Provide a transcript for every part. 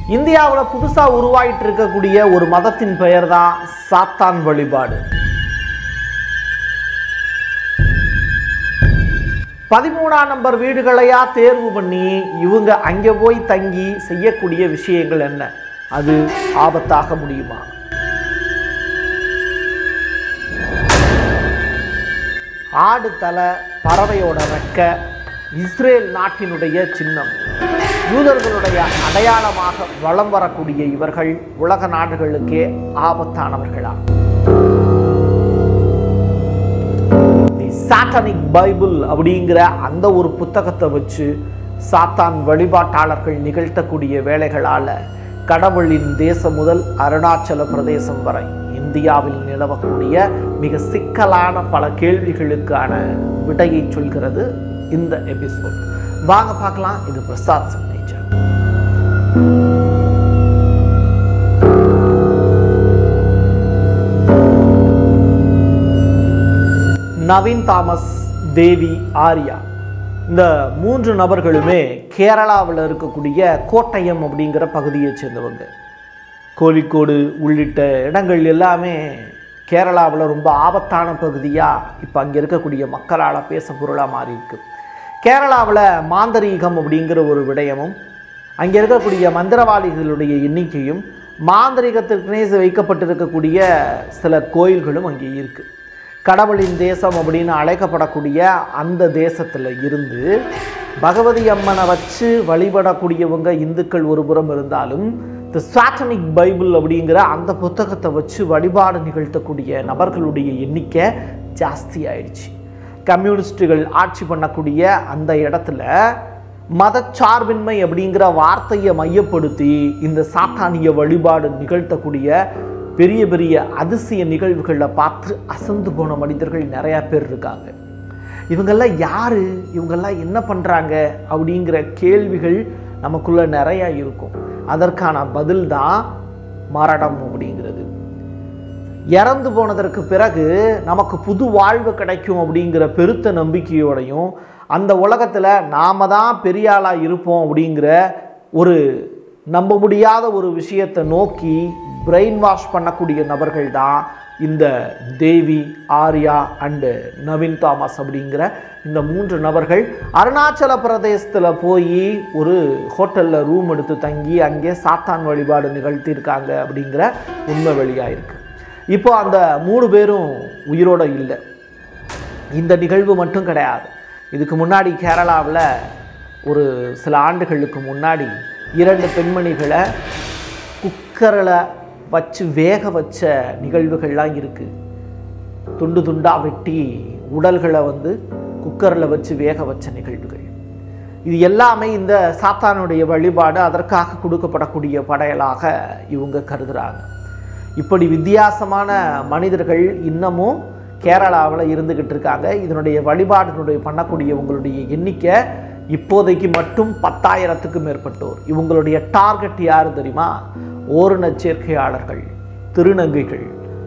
இந்தியாவில் புதுசாக உருவாயிட்டு இருக்கக்கூடிய ஒரு மதத்தின் பெயர் தான் சாத்தான் வழிபாடு பதிமூணாம் நம்பர் வீடுகளையா தேர்வு பண்ணி இவங்க அங்கே போய் தங்கி செய்யக்கூடிய விஷயங்கள் என்ன அது ஆபத்தாக முடியுமா ஆடு தலை பறவையோட ரெக்க இஸ்ரேல் நாட்டினுடைய சின்னம் யூதர்களுடைய அடையாளமாக வலம் வரக்கூடிய இவர்கள் உலக நாடுகளுக்கே ஆபத்தானவர்களா தி சாட்டனிக் பைபிள் அப்படிங்கிற அந்த ஒரு புத்தகத்தை வச்சு சாத்தான் வழிபாட்டாளர்கள் நிகழ்த்தக்கூடிய வேலைகளால் கடவுளின் தேசம் முதல் அருணாச்சல பிரதேசம் வரை இந்தியாவில் நிலவக்கூடிய மிக சிக்கலான பல கேள்விகளுக்கான விடையை சொல்கிறது இந்த எபிசோட் வாங்க பார்க்கலாம் இது பிரசாத் சிக்னேச்சர் நவீன் தாமஸ் தேவி ஆர்யா இந்த மூன்று நபர்களுமே கேரளாவில் இருக்கக்கூடிய கோட்டயம் அப்படிங்கிற பகுதியைச் சேர்ந்தவங்க கோழிக்கோடு உள்ளிட்ட இடங்கள் எல்லாமே கேரளாவில் ரொம்ப ஆபத்தான பகுதியாக இப்போ அங்கே இருக்கக்கூடிய மக்களால் பேச பொருளாக மாறி இருக்கு கேரளாவில் மாந்தரீகம் அப்படிங்கிற ஒரு விடயமும் அங்கே இருக்கக்கூடிய மந்திரவாதிகளுடைய எண்ணிக்கையும் மாந்திரிகத்திற்குனே வைக்கப்பட்டிருக்கக்கூடிய சில கோயில்களும் அங்கே இருக்குது கடவுளின் தேசம் அப்படின்னு அழைக்கப்படக்கூடிய அந்த தேசத்தில் இருந்து பகவதி அம்மனை வச்சு வழிபடக்கூடியவங்க இந்துக்கள் ஒரு புறம் இருந்தாலும் தி சாட்டனிக் பைபிள் அப்படிங்கிற அந்த புத்தகத்தை வச்சு வழிபாடு நிகழ்த்தக்கூடிய நபர்களுடைய எண்ணிக்கை ஜாஸ்தி ஆயிடுச்சு கம்யூனிஸ்டுகள் ஆட்சி பண்ணக்கூடிய அந்த இடத்துல மதச்சார்பின்மை அப்படிங்கிற வார்த்தையை மையப்படுத்தி இந்த சாத்தானிய வழிபாடு நிகழ்த்தக்கூடிய பெரிய பெரிய அதிசய நிகழ்வுகளில் பார்த்து அசந்து போன மனிதர்கள் நிறையா பேர் இருக்காங்க இவங்கெல்லாம் யாரு இவங்கெல்லாம் என்ன பண்ணுறாங்க அப்படிங்கிற கேள்விகள் நமக்குள்ள நிறையா இருக்கும் அதற்கான பதில் தான் மரணம் அப்படிங்கிறது இறந்து போனதற்கு பிறகு நமக்கு புது வாழ்வு கிடைக்கும் அப்படிங்கிற பெருத்த நம்பிக்கையோடையும் அந்த உலகத்தில் நாம தான் பெரிய ஆளாக இருப்போம் அப்படிங்கிற ஒரு நம்ப முடியாத ஒரு விஷயத்தை நோக்கி பிரெயின் வாஷ் பண்ணக்கூடிய நபர்கள் தான் இந்த தேவி ஆர்யா அண்டு நவீன் தாமஸ் அப்படிங்கிற இந்த மூன்று நபர்கள் அருணாச்சல பிரதேசத்தில் போய் ஒரு ஹோட்டலில் ரூம் எடுத்து தங்கி அங்கே சாத்தான் வழிபாடு நிகழ்த்தியிருக்காங்க அப்படிங்கிற உண்மை வெளியாயிருக்கு இப்போ அந்த மூணு பேரும் உயிரோட இல்லை இந்த நிகழ்வு மட்டும் கிடையாது இதுக்கு முன்னாடி கேரளாவில் ஒரு சில ஆண்டுகளுக்கு முன்னாடி இரண்டு பெண்மணிகளை குக்கரில் வச்சு வேக வச்ச நிகழ்வுகள்லாம் இருக்குது துண்டு துண்டாக வெட்டி உடல்களை வந்து குக்கரில் வச்சு வேக வச்ச நிகழ்வுகள் இது எல்லாமே இந்த சாத்தானுடைய வழிபாடு அதற்காக கொடுக்கப்படக்கூடிய படையலாக இவங்க கருதுகிறாங்க இப்படி வித்தியாசமான மனிதர்கள் இன்னமும் கேரளாவில் இருந்துக்கிட்டு இருக்காங்க இதனுடைய வழிபாட்டினுடைய பண்ணக்கூடியவங்களுடைய எண்ணிக்கை இப்போதைக்கு மட்டும் பத்தாயிரத்துக்கும் மேற்பட்டோர் இவங்களுடைய டார்கெட் யார் தெரியுமா ஓரண சேர்க்கையாளர்கள் திருநங்கைகள்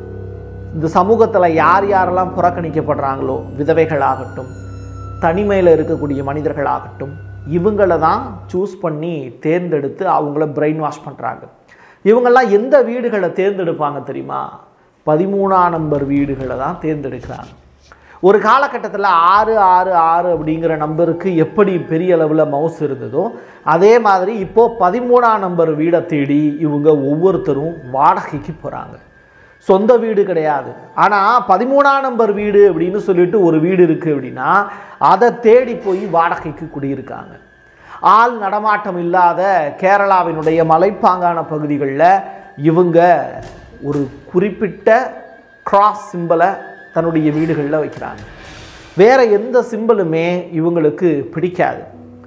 இந்த சமூகத்தில் யார் யாரெல்லாம் புறக்கணிக்கப்படுறாங்களோ விதவைகளாகட்டும் தனிமையில் இருக்கக்கூடிய மனிதர்களாகட்டும் இவங்கள தான் சூஸ் பண்ணி தேர்ந்தெடுத்து அவங்கள பிரெயின் வாஷ் பண்ணுறாங்க இவங்கெல்லாம் எந்த வீடுகளை தேர்ந்தெடுப்பாங்க தெரியுமா பதிமூணாம் நம்பர் வீடுகளை தான் தேர்ந்தெடுக்கிறாங்க ஒரு காலகட்டத்தில் ஆறு ஆறு ஆறு அப்படிங்கிற நம்பருக்கு எப்படி பெரிய அளவில் மவுஸ் இருந்ததோ அதே மாதிரி இப்போது பதிமூணாம் நம்பர் வீடை தேடி இவங்க ஒவ்வொருத்தரும் வாடகைக்கு போகிறாங்க சொந்த வீடு கிடையாது ஆனால் பதிமூணாம் நம்பர் வீடு அப்படின்னு சொல்லிட்டு ஒரு வீடு இருக்குது அப்படின்னா அதை தேடி போய் வாடகைக்கு குடியிருக்காங்க ஆள் நடமாட்டம் இல்லாத கேரளாவினுடைய மலைப்பாங்கான பகுதிகளில் இவங்க ஒரு குறிப்பிட்ட கிராஸ் சிம்பலை தன்னுடைய வீடுகளில் வைக்கிறாங்க வேற எந்த சிம்பலுமே இவங்களுக்கு பிடிக்காது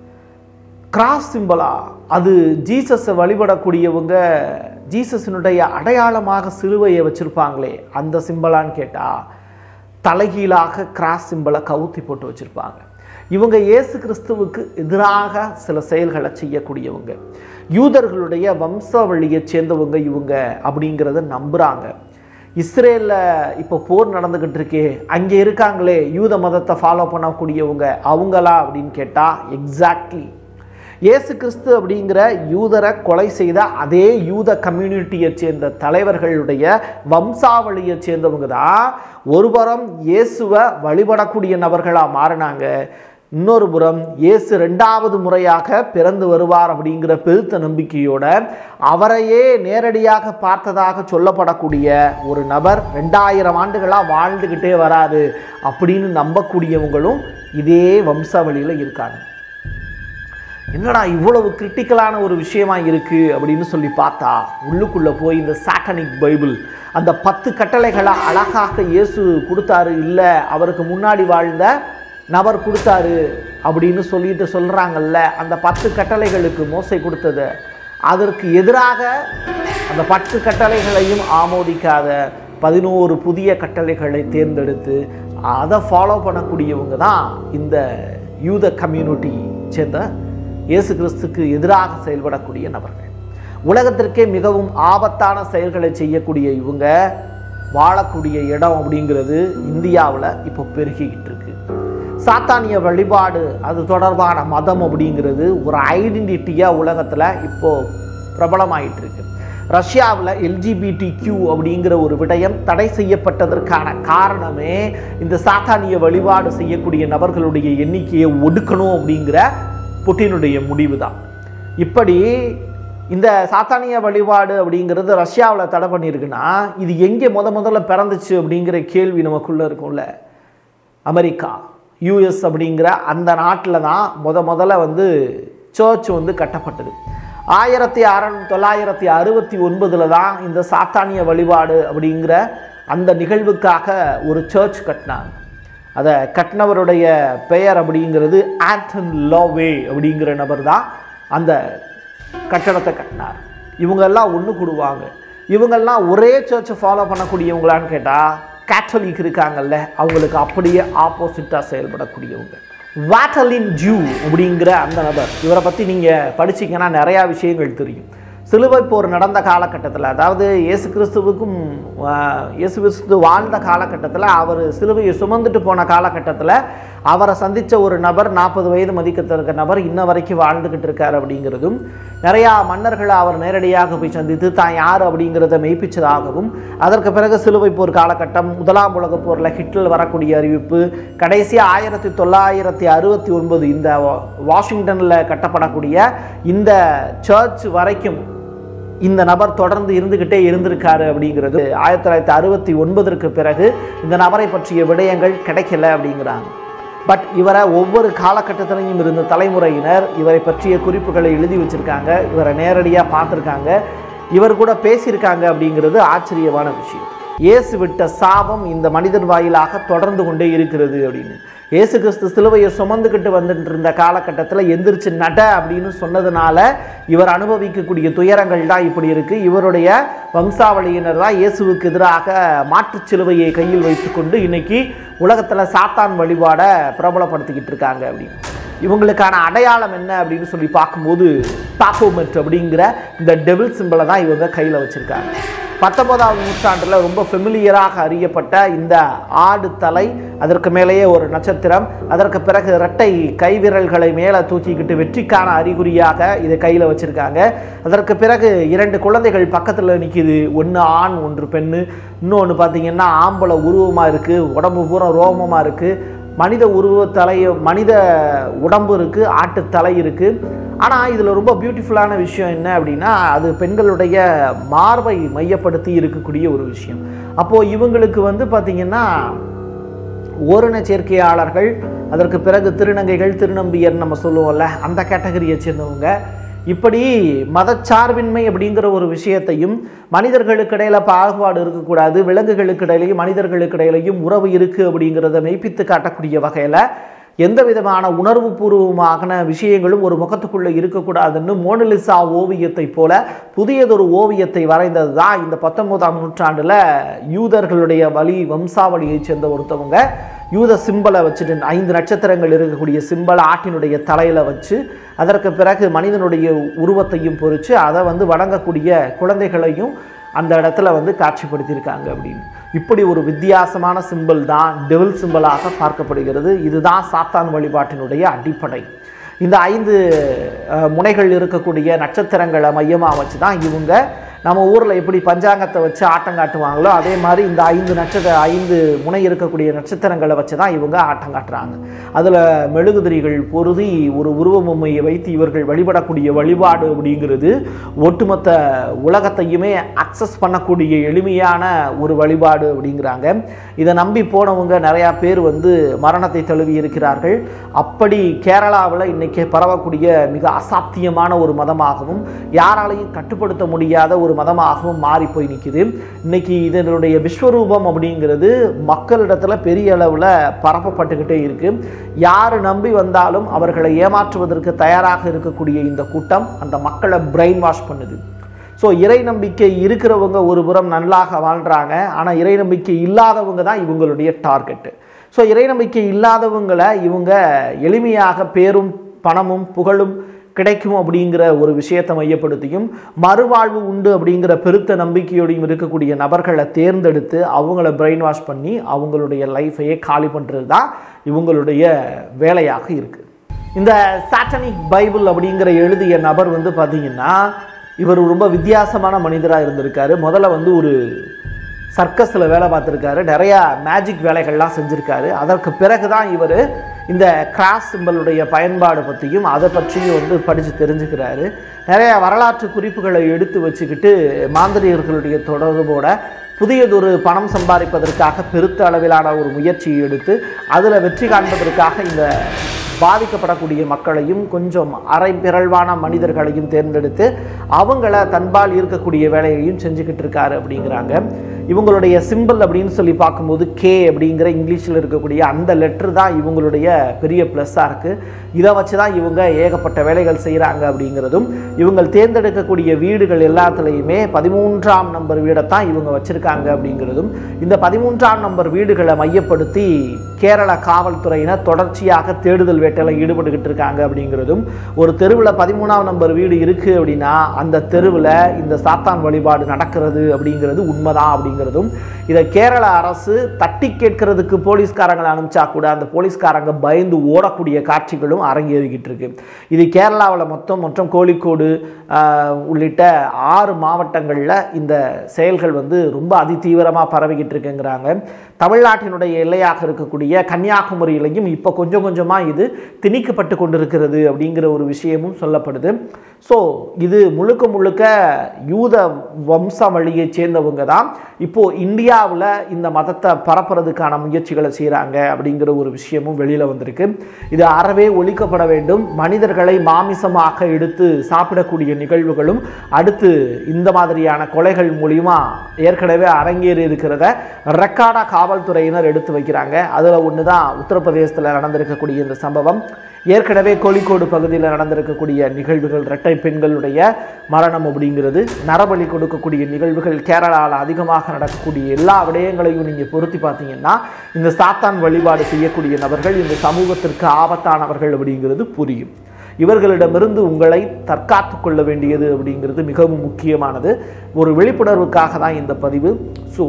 கிராஸ் சிம்பலா அது ஜீசஸை வழிபடக்கூடியவங்க ஜீசஸினுடைய அடையாளமாக சிலுவையை வச்சுருப்பாங்களே அந்த சிம்பலான்னு கேட்டால் தலைகீழாக கிராஸ் சிம்பலை கவுத்தி போட்டு வச்சுருப்பாங்க இவங்க இயேசு கிறிஸ்துவுக்கு எதிராக சில செயல்களை செய்யக்கூடியவங்க யூதர்களுடைய வம்சாவளியை சேர்ந்தவங்க இவங்க அப்படிங்கிறத நம்புகிறாங்க இஸ்ரேலில் இப்போ போர் நடந்துக்கிட்டு இருக்கே அங்கே இருக்காங்களே யூத மதத்தை ஃபாலோ பண்ணக்கூடியவங்க அவங்களா அப்படின்னு கேட்டால் எக்ஸாக்ட்லி இயேசு கிறிஸ்து அப்படிங்கிற யூதரை கொலை செய்த அதே யூத கம்யூனிட்டியை சேர்ந்த தலைவர்களுடைய வம்சாவளியை சேர்ந்தவங்க தான் ஒருபுறம் இயேசுவை வழிபடக்கூடிய நபர்களாக மாறினாங்க இன்னொரு புறம் இயேசு ரெண்டாவது முறையாக பிறந்து வருவார் அப்படிங்கிற பெருத்த நம்பிக்கையோட அவரையே நேரடியாக பார்த்ததாக சொல்லப்படக்கூடிய ஒரு நபர் ரெண்டாயிரம் ஆண்டுகளாக வாழ்ந்துக்கிட்டே வராரு அப்படின்னு நம்பக்கூடியவங்களும் இதே வம்சாவளியில் இருக்காங்க என்னடா இவ்வளவு கிரிட்டிக்கலான ஒரு விஷயமா இருக்கு அப்படின்னு சொல்லி பார்த்தா உள்ளுக்குள்ள போய் இந்த சாட்டனிக் பைபிள் அந்த பத்து கட்டளைகளை அழகாக இயேசு கொடுத்தாரு இல்லை அவருக்கு முன்னாடி வாழ்ந்த நபர் கொடுத்தாரு அப்படின்னு சொல்லிட்டு சொல்றாங்கல்ல அந்த பத்து கட்டளைகளுக்கு மோசை கொடுத்தது அதற்கு எதிராக அந்த பத்து கட்டளைகளையும் ஆமோதிக்காத பதினோரு புதிய கட்டளைகளை தேர்ந்தெடுத்து அதை ஃபாலோ பண்ணக்கூடியவங்க தான் இந்த யூத கம்யூனிட்டி சேர்ந்த இயேசு கிறிஸ்துக்கு எதிராக செயல்படக்கூடிய நபர்கள் உலகத்திற்கே மிகவும் ஆபத்தான செயல்களை செய்யக்கூடிய இவங்க வாழக்கூடிய இடம் அப்படிங்கிறது இந்தியாவில் இப்போ பெருகிக்கிட்டு இருக்கு சாத்தானிய வழிபாடு அது தொடர்பான மதம் அப்படிங்கிறது ஒரு ஐடென்டிட்டியாக உலகத்தில் இப்போ பிரபலமாயிட்டு இருக்கு ரஷ்யாவில் எல்ஜிபிடி கியூ அப்படிங்கிற ஒரு விடயம் தடை செய்யப்பட்டதற்கான காரணமே இந்த சாத்தானிய வழிபாடு செய்யக்கூடிய நபர்களுடைய எண்ணிக்கையை ஒடுக்கணும் அப்படிங்கிற புட்டினுடைய முடிவு தான் இப்படி இந்த சாத்தானிய வழிபாடு அப்படிங்கிறது ரஷ்யாவில் தடை பண்ணியிருக்குன்னா இது எங்கே முத முதல்ல பிறந்துச்சு அப்படிங்கிற கேள்வி நமக்குள்ளே இருக்கும்ல அமெரிக்கா யூஎஸ் அப்படிங்கிற அந்த நாட்டில் தான் முத முதல்ல வந்து சர்ச் வந்து கட்டப்பட்டது ஆயிரத்தி அறநூ தொள்ளாயிரத்தி அறுபத்தி ஒன்பதில் தான் இந்த சாத்தானிய வழிபாடு அப்படிங்கிற அந்த நிகழ்வுக்காக ஒரு சர்ச் கட்டினாங்க அதை கட்டினவருடைய பெயர் அப்படிங்கிறது ஆண்டன் லாவே அப்படிங்கிற நபர் தான் அந்த கட்டடத்தை கட்டினார் இவங்கெல்லாம் ஒன்று கூடுவாங்க இவங்கெல்லாம் ஒரே சர்ச்சை ஃபாலோ பண்ணக்கூடியவங்களான்னு கேட்டால் கேத்தலிக் இருக்காங்கல்ல அவங்களுக்கு அப்படியே ஆப்போசிட்டாக செயல்படக்கூடியவங்க வாட்டலின் ஜூ அப்படிங்கிற அந்த நபர் இவரை பற்றி நீங்கள் படிச்சீங்கன்னா நிறையா விஷயங்கள் தெரியும் சிலுவை போர் நடந்த காலகட்டத்தில் அதாவது இயேசு கிறிஸ்துவுக்கும் ஆஹ், இயேசு கிறிஸ்து வாழ்ந்த காலகட்டத்தில் அவர் சிலுவையை சுமந்துட்டு போன காலகட்டத்தில் அவரை சந்தித்த ஒரு நபர் நாற்பது வயது மதிக்கத்திருக்க நபர் இன்ன வரைக்கும் வாழ்ந்துக்கிட்டு இருக்கார் அப்படிங்கிறதும் நிறையா மன்னர்களை அவர் நேரடியாக போய் சந்தித்து தான் யார் அப்படிங்கிறத மெய்ப்பிச்சதாகவும் அதற்கு பிறகு சிலுவை போர் காலகட்டம் முதலாம் உலகப் போரில் ஹிட்லர் வரக்கூடிய அறிவிப்பு கடைசி ஆயிரத்தி தொள்ளாயிரத்தி அறுபத்தி ஒன்பது இந்த வா- வாஷிங்டனில் கட்டப்படக்கூடிய இந்த சர்ச் வரைக்கும் இந்த நபர் தொடர்ந்து இருந்துக்கிட்டே இருந்திருக்காரு அப்படிங்கிறது ஆயிரத்தி தொள்ளாயிரத்தி அறுபத்தி ஒன்பதற்கு பிறகு இந்த நபரை பற்றிய விடயங்கள் கிடைக்கல அப்படிங்கிறாங்க பட் இவரை ஒவ்வொரு காலகட்டத்திலையும் இருந்த தலைமுறையினர் இவரை பற்றிய குறிப்புகளை எழுதி வச்சிருக்காங்க இவரை நேரடியாக பார்த்துருக்காங்க இவர் கூட பேசியிருக்காங்க அப்படிங்கிறது ஆச்சரியமான விஷயம் இயேசு விட்ட சாபம் இந்த மனிதன் வாயிலாக தொடர்ந்து கொண்டே இருக்கிறது அப்படின்னு இயேசு கிறிஸ்து சிலுவையை சுமந்துக்கிட்டு வந்துட்டு இருந்த காலகட்டத்தில் எந்திரிச்சு நட அப்படின்னு சொன்னதுனால இவர் அனுபவிக்கக்கூடிய துயரங்கள் தான் இப்படி இருக்கு இவருடைய வம்சாவளியினர் தான் இயேசுவுக்கு எதிராக மாற்றுச் சிலுவையை கையில் வைத்துக்கொண்டு இன்னைக்கு உலகத்தில் சாத்தான் வழிபாடை பிரபலப்படுத்திக்கிட்டு இருக்காங்க அப்படின்னு இவங்களுக்கான அடையாளம் என்ன அப்படின்னு சொல்லி பார்க்கும்போது பாப்போமெட் அப்படிங்கிற இந்த டெவில் சிம்பிளை தான் இவங்க கையில் வச்சுருக்காங்க பத்தொன்பதாவது நூற்றாண்டில் ரொம்ப ஃபெமிலியராக அறியப்பட்ட இந்த ஆடு தலை அதற்கு மேலேயே ஒரு நட்சத்திரம் அதற்கு பிறகு இரட்டை கைவிரல்களை மேலே தூக்கிக்கிட்டு வெற்றிக்கான அறிகுறியாக இதை கையில் வச்சுருக்காங்க அதற்கு பிறகு இரண்டு குழந்தைகள் பக்கத்தில் நிற்கிது ஒன்று ஆண் ஒன்று பெண்ணு இன்னொன்று பார்த்தீங்கன்னா ஆம்பளை உருவமாக இருக்குது உடம்பு பூரா ரோமமாக இருக்குது மனித உருவ தலை மனித உடம்பு இருக்குது ஆட்டு தலை இருக்குது ஆனால் இதில் ரொம்ப பியூட்டிஃபுல்லான விஷயம் என்ன அப்படின்னா அது பெண்களுடைய மார்பை மையப்படுத்தி இருக்கக்கூடிய ஒரு விஷயம் அப்போது இவங்களுக்கு வந்து பார்த்திங்கன்னா ஓரின சேர்க்கையாளர்கள் அதற்கு பிறகு திருநங்கைகள் திருநம்பியர் நம்ம சொல்லுவோம்ல அந்த கேட்டகரியை சேர்ந்தவங்க இப்படி மதச்சார்பின்மை அப்படிங்கிற ஒரு விஷயத்தையும் மனிதர்களுக்கு இடையில பாகுபாடு இருக்கக்கூடாது விலங்குகளுக்கு இடையிலையும் மனிதர்களுக்கு இடையிலையும் உறவு இருக்குது அப்படிங்கிறத மெய்ப்பித்து காட்டக்கூடிய வகையில் எந்த விதமான உணர்வு பூர்வமான விஷயங்களும் ஒரு முகத்துக்குள்ளே இருக்கக்கூடாதுன்னு மோனலிசா ஓவியத்தை போல புதியதொரு ஓவியத்தை வரைந்தது தான் இந்த பத்தொன்பதாம் நூற்றாண்டில் யூதர்களுடைய வழி வம்சாவளியைச் சேர்ந்த ஒருத்தவங்க யூத சிம்பலை வச்சுட்டு ஐந்து நட்சத்திரங்கள் இருக்கக்கூடிய சிம்பல் ஆட்டினுடைய தலையில் வச்சு அதற்கு பிறகு மனிதனுடைய உருவத்தையும் பொறிச்சு அதை வந்து வணங்கக்கூடிய குழந்தைகளையும் அந்த இடத்துல வந்து காட்சிப்படுத்தியிருக்காங்க அப்படின்னு இப்படி ஒரு வித்தியாசமான சிம்பல் தான் டெவில் சிம்பலாக பார்க்கப்படுகிறது இதுதான் சாத்தான் வழிபாட்டினுடைய அடிப்படை இந்த ஐந்து அஹ், முனைகள் இருக்கக்கூடிய நட்சத்திரங்களை மையமாக வச்சு தான் இவங்க நம்ம ஊரில் எப்படி பஞ்சாங்கத்தை வச்சு ஆட்டம் காட்டுவாங்களோ அதே மாதிரி இந்த ஐந்து நட்சத்திர ஐந்து முனை இருக்கக்கூடிய நட்சத்திரங்களை வச்சு தான் இவங்க ஆட்டம் காட்டுறாங்க அதில் மெழுகுதிரிகள் பொருதி ஒரு உருவமொம்மையை வைத்து இவர்கள் வழிபடக்கூடிய வழிபாடு அப்படிங்கிறது ஒட்டுமொத்த உலகத்தையுமே அக்சஸ் பண்ணக்கூடிய எளிமையான ஒரு வழிபாடு அப்படிங்கிறாங்க இதை நம்பி போனவங்க நிறையா பேர் வந்து மரணத்தை தழுவி இருக்கிறார்கள் அப்படி கேரளாவில் இன்னைக்கு பரவக்கூடிய மிக அசாத்தியமான ஒரு மதமாகவும் யாராலையும் கட்டுப்படுத்த முடியாத ஒரு மதமாகவும் மாறி போய் நிற்குது இன்னைக்கு இதனுடைய விஸ்வரூபம் அப்படிங்கிறது மக்களிடத்துல பெரிய அளவில் பரப்பப்பட்டுக்கிட்டே இருக்கு யார் நம்பி வந்தாலும் அவர்களை ஏமாற்றுவதற்கு தயாராக இருக்கக்கூடிய இந்த கூட்டம் அந்த மக்களை பிரெயின் வாஷ் பண்ணுது ஸோ இறை நம்பிக்கை இருக்கிறவங்க ஒரு புறம் நல்லாக வாழ்கிறாங்க ஆனால் இறை நம்பிக்கை இல்லாதவங்க தான் இவங்களுடைய டார்கெட்டு ஸோ இறை நம்பிக்கை இல்லாதவங்களை இவங்க எளிமையாக பேரும் பணமும் புகழும் கிடைக்கும் அப்படிங்கிற ஒரு விஷயத்தை மையப்படுத்தியும் மறுவாழ்வு உண்டு அப்படிங்கிற பெருத்த நம்பிக்கையோடையும் இருக்கக்கூடிய நபர்களை தேர்ந்தெடுத்து அவங்கள பிரெயின் வாஷ் பண்ணி அவங்களுடைய லைஃபையே காலி பண்ணுறது தான் இவங்களுடைய வேலையாக இருக்குது இந்த சாட்டனிக் பைபிள் அப்படிங்கிற எழுதிய நபர் வந்து பார்த்தீங்கன்னா இவர் ரொம்ப வித்தியாசமான மனிதராக இருந்திருக்காரு முதல்ல வந்து ஒரு சர்க்கஸில் வேலை பார்த்துருக்காரு நிறையா மேஜிக் வேலைகள்லாம் செஞ்சுருக்காரு அதற்கு பிறகு தான் இவர் இந்த கிராஸ் சிம்பலுடைய பயன்பாடு பற்றியும் அதை பற்றியும் வந்து படித்து தெரிஞ்சுக்கிறாரு நிறைய வரலாற்று குறிப்புகளை எடுத்து வச்சுக்கிட்டு மாந்திரிகர்களுடைய தொடர்போட புதியதொரு பணம் சம்பாதிப்பதற்காக பெருத்த அளவிலான ஒரு முயற்சியை எடுத்து அதில் வெற்றி காண்பதற்காக இந்த பாதிக்கப்படக்கூடிய மக்களையும் கொஞ்சம் அரை பிறழ்வான மனிதர்களையும் தேர்ந்தெடுத்து அவங்கள தன்பால் இருக்கக்கூடிய வேலையையும் செஞ்சுக்கிட்டு இருக்காரு அப்படிங்கிறாங்க இவங்களுடைய சிம்பிள் அப்படின்னு சொல்லி பார்க்கும்போது கே அப்படிங்கிற இங்கிலீஷில் இருக்கக்கூடிய அந்த லெட்ரு தான் இவங்களுடைய பெரிய ப்ளஸ்ஸாக இருக்குது இதை வச்சு தான் இவங்க ஏகப்பட்ட வேலைகள் செய்கிறாங்க அப்படிங்கிறதும் இவங்க தேர்ந்தெடுக்கக்கூடிய வீடுகள் எல்லாத்துலேயுமே பதிமூன்றாம் நம்பர் வீடை தான் இவங்க வச்சுருக்காங்க அப்படிங்கிறதும் இந்த பதிமூன்றாம் நம்பர் வீடுகளை மையப்படுத்தி கேரள காவல்துறையினர் தொடர்ச்சியாக தேடுதல் வேட்டையில் ஈடுபட்டுக்கிட்டு இருக்காங்க அப்படிங்கிறதும் ஒரு தெருவில் பதிமூணாம் நம்பர் வீடு இருக்குது அப்படின்னா அந்த தெருவில் இந்த சாத்தான் வழிபாடு நடக்கிறது அப்படிங்கிறது உண்மைதான் அப்படிங்கிறதும் இதை கேரள அரசு தட்டி கேட்கறதுக்கு போலீஸ்காரங்களை அனுப்பிச்சா கூட அந்த போலீஸ்காரங்க பயந்து ஓடக்கூடிய காட்சிகளும் அரங்கேறிக்கிட்டு இருக்கு இது கேரளாவில் மொத்தம் மொத்தம் கோழிக்கோடு ஆஹ், உள்ளிட்ட ஆறு மாவட்டங்களில் இந்த செயல்கள் வந்து ரொம்ப அதிதீவிரமாக பரவிக்கிட்டு இருக்குங்கிறாங்க தமிழ்நாட்டினுடைய எல்லையாக இருக்கக்கூடிய கன்னியாகுமரியிலையும் இப்போ கொஞ்சம் கொஞ்சமாக இது திணிக்கப்பட்டு கொண்டிருக்கிறது அப்படிங்கிற ஒரு விஷயமும் சொல்லப்படுது ஸோ இது முழுக்க முழுக்க யூத வம்ச வழியை சேர்ந்தவங்க தான் இப்போ இந்தியாவில் இந்த மதத்தை பரப்புறதுக்கான முயற்சிகளை செய்கிறாங்க அப்படிங்கிற ஒரு விஷயமும் வெளியில் வந்திருக்கு இது அறவே ஒழிக்கப்பட வேண்டும் மனிதர்களை மாமிசமாக எடுத்து சாப்பிடக்கூடிய நிகழ்வுகளும் அடுத்து இந்த மாதிரியான கொலைகள் மூலியமா ஏற்கனவே அரங்கேறி இருக்கிறத ரெக்கார்டாக காவல்துறையினர் எடுத்து வைக்கிறாங்க அதில் ஒன்று தான் உத்தரப்பிரதேசத்தில் நடந்திருக்கக்கூடிய இந்த சம்பவம் ஏற்கனவே கோழிக்கோடு பகுதியில் நடந்திருக்கக்கூடிய நிகழ்வுகள் இரட்டை பெண்களுடைய மரணம் அப்படிங்கிறது நரபலி கொடுக்கக்கூடிய நிகழ்வுகள் கேரளாவில் அதிகமாக நடக்கக்கூடிய எல்லா விடயங்களையும் நீங்கள் பொருத்தி பார்த்தீங்கன்னா இந்த சாத்தான் வழிபாடு செய்யக்கூடிய நபர்கள் இந்த சமூகத்திற்கு ஆபத்தானவர்கள் அப்படிங்கிறது புரியும் இவர்களிடமிருந்து உங்களை தற்காத்து கொள்ள வேண்டியது அப்படிங்கிறது மிகவும் முக்கியமானது ஒரு விழிப்புணர்வுக்காக தான் இந்த பதிவு ஸோ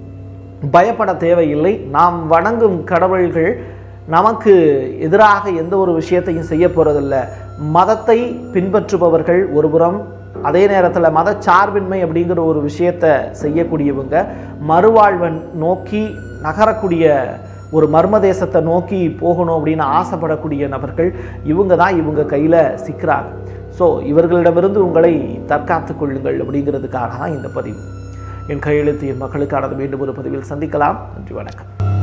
பயப்பட தேவையில்லை நாம் வணங்கும் கடவுள்கள் நமக்கு எதிராக எந்த ஒரு விஷயத்தையும் செய்ய போகிறதில்ல மதத்தை பின்பற்றுபவர்கள் ஒருபுறம் அதே நேரத்தில் மதச்சார்பின்மை அப்படிங்கிற ஒரு விஷயத்தை செய்யக்கூடியவங்க மறுவாழ்வன் நோக்கி நகரக்கூடிய ஒரு மர்ம தேசத்தை நோக்கி போகணும் அப்படின்னு ஆசைப்படக்கூடிய நபர்கள் இவங்க தான் இவங்க கையில் சிக்கிறாங்க ஸோ இவர்களிடமிருந்து உங்களை தற்காத்துக் கொள்ளுங்கள் அப்படிங்கிறதுக்காக தான் இந்த பதிவு என் கையெழுத்து என் மக்களுக்கானது மீண்டும் ஒரு பதிவில் சந்திக்கலாம் நன்றி வணக்கம்